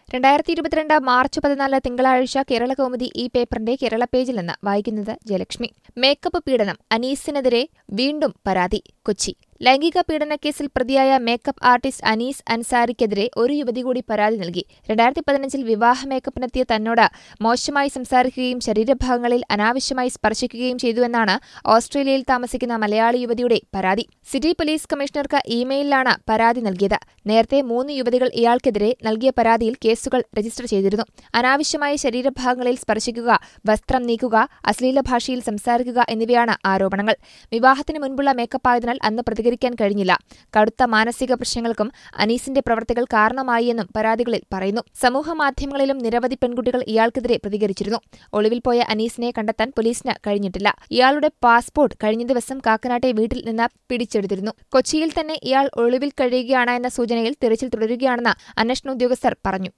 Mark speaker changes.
Speaker 1: രണ്ടായിരത്തി ഇരുപത്തിരണ്ട് മാർച്ച് പതിനാല് തിങ്കളാഴ്ച കേരള കൗമുദി ഈ പേപ്പറിന്റെ കേരള പേജിൽ നിന്ന് വായിക്കുന്നത് ജയലക്ഷ്മി മേക്കപ്പ് പീഡനം അനീസിനെതിരെ വീണ്ടും പരാതി കൊച്ചി ലൈംഗിക പീഡനക്കേസിൽ പ്രതിയായ മേക്കപ്പ് ആർട്ടിസ്റ്റ് അനീസ് അൻസാരിക്കെതിരെ ഒരു യുവതി കൂടി പരാതി നൽകി രണ്ടായിരത്തി പതിനഞ്ചിൽ വിവാഹ മേക്കപ്പിനെത്തിയ തന്നോട് മോശമായി സംസാരിക്കുകയും ശരീരഭാഗങ്ങളിൽ അനാവശ്യമായി സ്പർശിക്കുകയും ചെയ്തുവെന്നാണ് ഓസ്ട്രേലിയയിൽ താമസിക്കുന്ന മലയാളി യുവതിയുടെ പരാതി സിറ്റി പോലീസ് കമ്മീഷണർക്ക് ഇമെയിലിലാണ് പരാതി നൽകിയത് നേരത്തെ മൂന്ന് യുവതികൾ ഇയാൾക്കെതിരെ നൽകിയ പരാതിയിൽ കേസുകൾ രജിസ്റ്റർ ചെയ്തിരുന്നു അനാവശ്യമായ ശരീരഭാഗങ്ങളിൽ സ്പർശിക്കുക വസ്ത്രം നീക്കുക അശ്ലീല ഭാഷയിൽ സംസാരിക്കുക എന്നിവയാണ് ആരോപണങ്ങൾ വിവാഹത്തിന് മുൻപുള്ള മേക്കപ്പ് ആയതിനാൽ അന്ന് പ്രതികരിക്കാൻ കഴിഞ്ഞില്ല കടുത്ത മാനസിക പ്രശ്നങ്ങൾക്കും അനീസിന്റെ പ്രവർത്തികൾ കാരണമായി എന്നും പരാതികളിൽ പറയുന്നു സമൂഹമാധ്യമങ്ങളിലും നിരവധി പെൺകുട്ടികൾ ഇയാൾക്കെതിരെ പ്രതികരിച്ചിരുന്നു ഒളിവിൽ പോയ അനീസിനെ കണ്ടെത്താൻ പോലീസിന് കഴിഞ്ഞിട്ടില്ല ഇയാളുടെ പാസ്പോർട്ട് കഴിഞ്ഞ ദിവസം കാക്കനാട്ടെ വീട്ടിൽ നിന്ന് പിടിച്ചെടുത്തിരുന്നു കൊച്ചിയിൽ തന്നെ ഇയാൾ ഒളിവിൽ കഴിയുകയാണ് എന്ന സൂചനയിൽ തിരച്ചിൽ തുടരുകയാണെന്ന് അന്വേഷണ ഉദ്യോഗസ്ഥർ പറഞ്ഞു